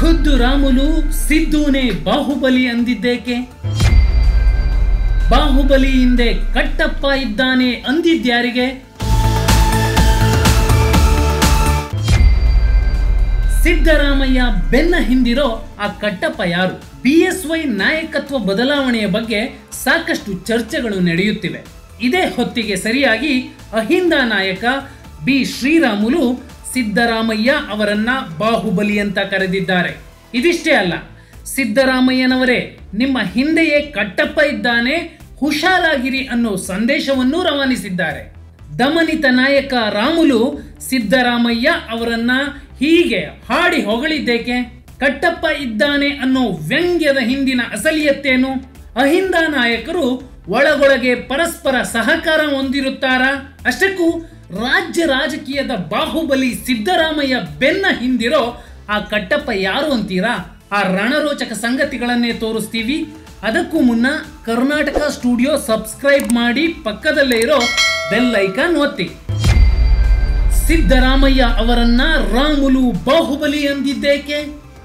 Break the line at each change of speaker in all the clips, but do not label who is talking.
ಖುದ್ದು ರಾಮುಲು ಸಿದ್ದುನೇ ಬಾಹುಬಲಿ ಅಂದಿದ್ದೇಕೆ ಬಾಹುಬಲಿ ಹಿಂದೆ ಕಟ್ಟಪ್ಪ ಇದ್ದಾನೆ ಅಂದಿದ್ಯಾರಿಗೆ ಸಿದ್ದರಾಮಯ್ಯ ಬೆನ್ನ ಹಿಂದಿರೋ ಆ ಕಟ್ಟಪ್ಪ ಯಾರು ಬಿಎಸ್ವೈ ನಾಯಕತ್ವ ಬದಲಾವಣೆಯ ಬಗ್ಗೆ ಸಾಕಷ್ಟು ಚರ್ಚೆಗಳು ನಡೆಯುತ್ತಿವೆ ಇದೇ ಹೊತ್ತಿಗೆ ಸರಿಯಾಗಿ ಅಹಿಂದ ನಾಯಕ ಬಿ ಶ್ರೀರಾಮುಲು ಸಿದ್ದರಾಮಯ್ಯ ಅವರನ್ನ ಬಾಹುಬಲಿ ಅಂತ ಕರೆದಿದ್ದಾರೆ ಇದಿಷ್ಟೇ ಅಲ್ಲ ಸಿದ್ದರಾಮಯ್ಯನವರೇ ನಿಮ್ಮ ಹಿಂದೆಯೇ ಕಟ್ಟಪ್ಪ ಇದ್ದಾನೆ ಹುಷಾರಾಗಿರಿ ಅನ್ನೋ ಸಂದೇಶವನ್ನೂ ರವಾನಿಸಿದ್ದಾರೆ ದಮನಿತ ನಾಯಕ ರಾಮುಲು ಸಿದ್ದರಾಮಯ್ಯ ಅವರನ್ನ ಹೀಗೆ ಹಾಡಿ ಹೊಗಳಿದ್ದೇಕೆ ಕಟ್ಟಪ್ಪ ಇದ್ದಾನೆ ಅನ್ನೋ ವ್ಯಂಗ್ಯದ ಹಿಂದಿನ ಅಸಲಿಯತ್ತೇನು ಅಹಿಂದ ನಾಯಕರು ಒಳಗೊಳಗೆ ಪರಸ್ಪರ ಸಹಕಾರ ಹೊಂದಿರುತ್ತಾರಾ ಅಷ್ಟಕ್ಕೂ ರಾಜ್ಯ ರಾಜಕೀಯದ ಬಾಹುಬಲಿ ಸಿದ್ದರಾಮಯ್ಯ ಬೆನ್ನ ಹಿಂದಿರೋ ಆ ಕಟ್ಟಪ್ಪ ಯಾರು ಅಂತೀರಾ ಆ ರಣರೋಚಕ ಸಂಗತಿಗಳನ್ನೇ ತೋರಿಸ್ತೀವಿ ಅದಕ್ಕೂ ಮುನ್ನ ಕರ್ನಾಟಕ ಸ್ಟುಡಿಯೋ ಸಬ್ಸ್ಕ್ರೈಬ್ ಮಾಡಿ ಪಕ್ಕದಲ್ಲೇ ಇರೋ ಬೆಲ್ ಐಕಾನ್ ಒತ್ತಿ ಸಿದ್ದರಾಮಯ್ಯ ಅವರನ್ನ ರಾಮುಲು ಬಾಹುಬಲಿ ಅಂದಿದ್ದೇಕೆ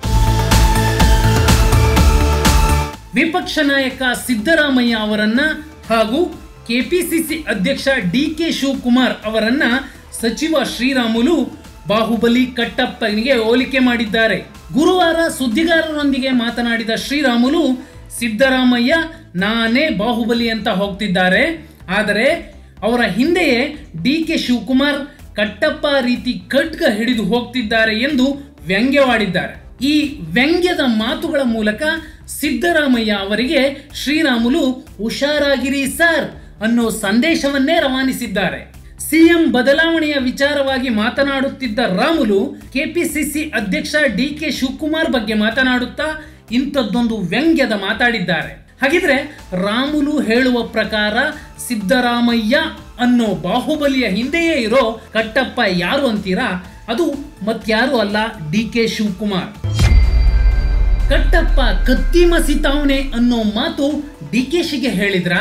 ವಿಪಕ್ಷ ನಾಯಕ ಸಿದ್ದರಾಮಯ್ಯ ಅವರನ್ನ ಹಾಗೂ ಕೆಪಿಸಿಸಿ ಅಧ್ಯಕ್ಷ ಡಿ ಕೆ ಶಿವಕುಮಾರ್ ಅವರನ್ನ ಸಚಿವ ಶ್ರೀರಾಮುಲು ಬಾಹುಬಲಿ ಕಟ್ಟಪ್ಪನಿಗೆ ಹೋಲಿಕೆ ಮಾಡಿದ್ದಾರೆ ಗುರುವಾರ ಸುದ್ದಿಗಾರರೊಂದಿಗೆ ಮಾತನಾಡಿದ ಶ್ರೀರಾಮುಲು ಸಿದ್ದರಾಮಯ್ಯ ನಾನೇ ಬಾಹುಬಲಿ ಅಂತ ಹೋಗ್ತಿದ್ದಾರೆ ಆದರೆ ಅವರ ಹಿಂದೆಯೇ ಡಿ ಕೆ ಶಿವಕುಮಾರ್ ಕಟ್ಟಪ್ಪ ರೀತಿ ಖಡ್ಗ ಹಿಡಿದು ಹೋಗ್ತಿದ್ದಾರೆ ಎಂದು ವ್ಯಂಗ್ಯವಾಡಿದ್ದಾರೆ ಈ ವ್ಯಂಗ್ಯದ ಮಾತುಗಳ ಮೂಲಕ ಸಿದ್ದರಾಮಯ್ಯ ಅವರಿಗೆ ಶ್ರೀರಾಮುಲು ಹುಷಾರಾಗಿರಿ ಸರ್ ಅನ್ನೋ ಸಂದೇಶವನ್ನೇ ರವಾನಿಸಿದ್ದಾರೆ ಸಿಎಂ ಬದಲಾವಣೆಯ ವಿಚಾರವಾಗಿ ಮಾತನಾಡುತ್ತಿದ್ದ ರಾಮುಲು ಕೆಪಿಸಿಸಿ ಅಧ್ಯಕ್ಷ ಡಿ ಕೆ ಶಿವಕುಮಾರ್ ಬಗ್ಗೆ ಮಾತನಾಡುತ್ತಾ ಇಂಥದ್ದೊಂದು ವ್ಯಂಗ್ಯದ ಮಾತಾಡಿದ್ದಾರೆ ಹಾಗಿದ್ರೆ ರಾಮುಲು ಹೇಳುವ ಪ್ರಕಾರ ಸಿದ್ದರಾಮಯ್ಯ ಅನ್ನೋ ಬಾಹುಬಲಿಯ ಹಿಂದೆಯೇ ಇರೋ ಕಟ್ಟಪ್ಪ ಯಾರು ಅಂತೀರಾ ಅದು ಮತ್ಯಾರು ಅಲ್ಲ ಡಿ ಕೆ ಶಿವಕುಮಾರ್ ಕಟ್ಟಪ್ಪ ಕತ್ತಿ ಮಸಿತಾವನೆ ಅನ್ನೋ ಮಾತು ಡಿ ಕೆ ಶಿಗೆ ಹೇಳಿದ್ರ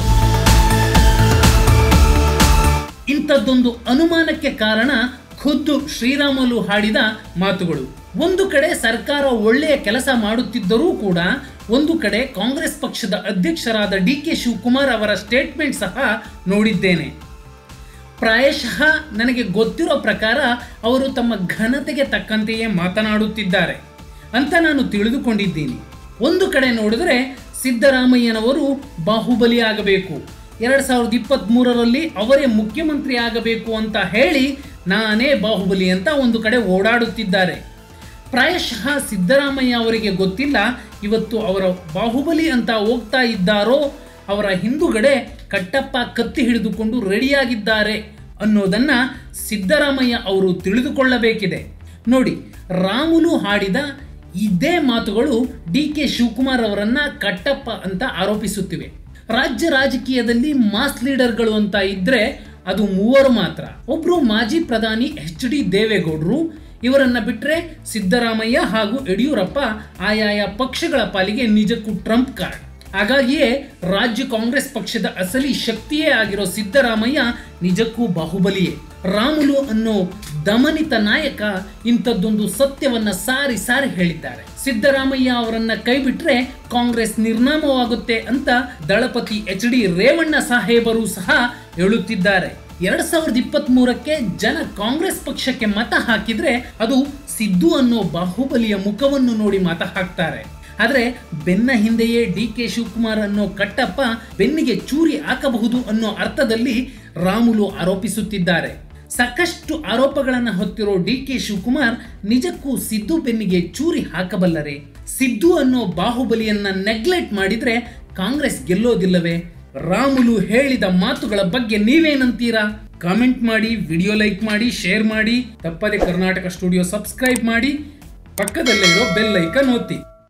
ಇಂಥದ್ದೊಂದು ಅನುಮಾನಕ್ಕೆ ಕಾರಣ ಖುದ್ದು ಶ್ರೀರಾಮುಲು ಹಾಡಿದ ಮಾತುಗಳು ಒಂದು ಕಡೆ ಸರ್ಕಾರ ಒಳ್ಳೆಯ ಕೆಲಸ ಮಾಡುತ್ತಿದ್ದರೂ ಕೂಡ ಒಂದು ಕಡೆ ಕಾಂಗ್ರೆಸ್ ಪಕ್ಷದ ಅಧ್ಯಕ್ಷರಾದ ಡಿ ಕೆ ಶಿವಕುಮಾರ್ ಅವರ ಸ್ಟೇಟ್ಮೆಂಟ್ ಸಹ ನೋಡಿದ್ದೇನೆ ಪ್ರಾಯಶಃ ನನಗೆ ಗೊತ್ತಿರೋ ಪ್ರಕಾರ ಅವರು ತಮ್ಮ ಘನತೆಗೆ ತಕ್ಕಂತೆಯೇ ಮಾತನಾಡುತ್ತಿದ್ದಾರೆ ಅಂತ ನಾನು ತಿಳಿದುಕೊಂಡಿದ್ದೀನಿ ಒಂದು ಕಡೆ ನೋಡಿದರೆ ಸಿದ್ದರಾಮಯ್ಯನವರು ಬಾಹುಬಲಿ ಆಗಬೇಕು ಎರಡ್ ಸಾವಿರದ ಇಪ್ಪತ್ತ್ ಮೂರರಲ್ಲಿ ಅವರೇ ಮುಖ್ಯಮಂತ್ರಿ ಆಗಬೇಕು ಅಂತ ಹೇಳಿ ನಾನೇ ಬಾಹುಬಲಿ ಅಂತ ಒಂದು ಕಡೆ ಓಡಾಡುತ್ತಿದ್ದಾರೆ ಪ್ರಾಯಶಃ ಸಿದ್ದರಾಮಯ್ಯ ಅವರಿಗೆ ಗೊತ್ತಿಲ್ಲ ಇವತ್ತು ಅವರ ಬಾಹುಬಲಿ ಅಂತ ಹೋಗ್ತಾ ಇದ್ದಾರೋ ಅವರ ಹಿಂದುಗಡೆ ಕಟ್ಟಪ್ಪ ಕತ್ತಿ ಹಿಡಿದುಕೊಂಡು ರೆಡಿಯಾಗಿದ್ದಾರೆ ಅನ್ನೋದನ್ನ ಸಿದ್ದರಾಮಯ್ಯ ಅವರು ತಿಳಿದುಕೊಳ್ಳಬೇಕಿದೆ ನೋಡಿ ರಾಮುಲು ಹಾಡಿದ ಇದೇ ಮಾತುಗಳು ಡಿ ಕೆ ಶಿವಕುಮಾರ್ ಅವರನ್ನ ಕಟ್ಟಪ್ಪ ಅಂತ ಆರೋಪಿಸುತ್ತಿವೆ ರಾಜ್ಯ ರಾಜಕೀಯದಲ್ಲಿ ಮಾಸ್ ಲೀಡರ್ಗಳು ಅಂತ ಇದ್ರೆ ಅದು ಮೂವರು ಮಾತ್ರ ಒಬ್ರು ಮಾಜಿ ಪ್ರಧಾನಿ ಎಚ್ ಡಿ ದೇವೇಗೌಡರು ಇವರನ್ನ ಬಿಟ್ರೆ ಸಿದ್ದರಾಮಯ್ಯ ಹಾಗೂ ಯಡಿಯೂರಪ್ಪ ಆಯಾಯ ಪಕ್ಷಗಳ ಪಾಲಿಗೆ ನಿಜಕ್ಕೂ ಟ್ರಂಪ್ ಕಾರ್ಡ್ ಹಾಗಾಗಿಯೇ ರಾಜ್ಯ ಕಾಂಗ್ರೆಸ್ ಪಕ್ಷದ ಅಸಲಿ ಶಕ್ತಿಯೇ ಆಗಿರೋ ಸಿದ್ದರಾಮಯ್ಯ ನಿಜಕ್ಕೂ ಬಾಹುಬಲಿಯೇ ರಾಮುಲು ಅನ್ನೋ ದಮನಿತ ನಾಯಕ ಇಂಥದ್ದೊಂದು ಸತ್ಯವನ್ನ ಸಾರಿ ಸಾರಿ ಹೇಳಿದ್ದಾರೆ ಸಿದ್ದರಾಮಯ್ಯ ಅವರನ್ನ ಕೈಬಿಟ್ರೆ ಕಾಂಗ್ರೆಸ್ ನಿರ್ನಾಮವಾಗುತ್ತೆ ಅಂತ ದಳಪತಿ ಎಚ್ ಡಿ ರೇವಣ್ಣ ಸಾಹೇಬರು ಸಹ ಹೇಳುತ್ತಿದ್ದಾರೆ ಎರಡ್ ಸಾವಿರದ ಇಪ್ಪತ್ತ್ ಮೂರಕ್ಕೆ ಜನ ಕಾಂಗ್ರೆಸ್ ಪಕ್ಷಕ್ಕೆ ಮತ ಹಾಕಿದ್ರೆ ಅದು ಸಿದ್ದು ಅನ್ನೋ ಬಾಹುಬಲಿಯ ಮುಖವನ್ನು ನೋಡಿ ಮತ ಹಾಕ್ತಾರೆ ಆದ್ರೆ ಬೆನ್ನ ಹಿಂದೆಯೇ ಡಿ ಕೆ ಶಿವಕುಮಾರ್ ಅನ್ನೋ ಕಟ್ಟಪ್ಪ ಬೆನ್ನಿಗೆ ಚೂರಿ ಹಾಕಬಹುದು ಅನ್ನೋ ಅರ್ಥದಲ್ಲಿ ರಾಮುಲು ಆರೋಪಿಸುತ್ತಿದ್ದಾರೆ ಸಾಕಷ್ಟು ಆರೋಪಗಳನ್ನು ಹೊತ್ತಿರೋ ಡಿ ಕೆ ಶಿವಕುಮಾರ್ ನಿಜಕ್ಕೂ ಸಿದ್ದು ಬೆನ್ನಿಗೆ ಚೂರಿ ಹಾಕಬಲ್ಲರೆ ಸಿದ್ದು ಅನ್ನೋ ಬಾಹುಬಲಿಯನ್ನ ನೆಗ್ಲೆಕ್ಟ್ ಮಾಡಿದ್ರೆ ಕಾಂಗ್ರೆಸ್ ಗೆಲ್ಲೋದಿಲ್ಲವೇ ರಾಮುಲು ಹೇಳಿದ ಮಾತುಗಳ ಬಗ್ಗೆ ನೀವೇನಂತೀರಾ ಕಾಮೆಂಟ್ ಮಾಡಿ ವಿಡಿಯೋ ಲೈಕ್ ಮಾಡಿ ಶೇರ್ ಮಾಡಿ ತಪ್ಪದೆ ಕರ್ನಾಟಕ ಸ್ಟುಡಿಯೋ ಸಬ್ಸ್ಕ್ರೈಬ್ ಮಾಡಿ ಪಕ್ಕದಲ್ಲೇ ಇರೋ ಬೆಲ್ ಐಕನ್ ಒತ್ತಿ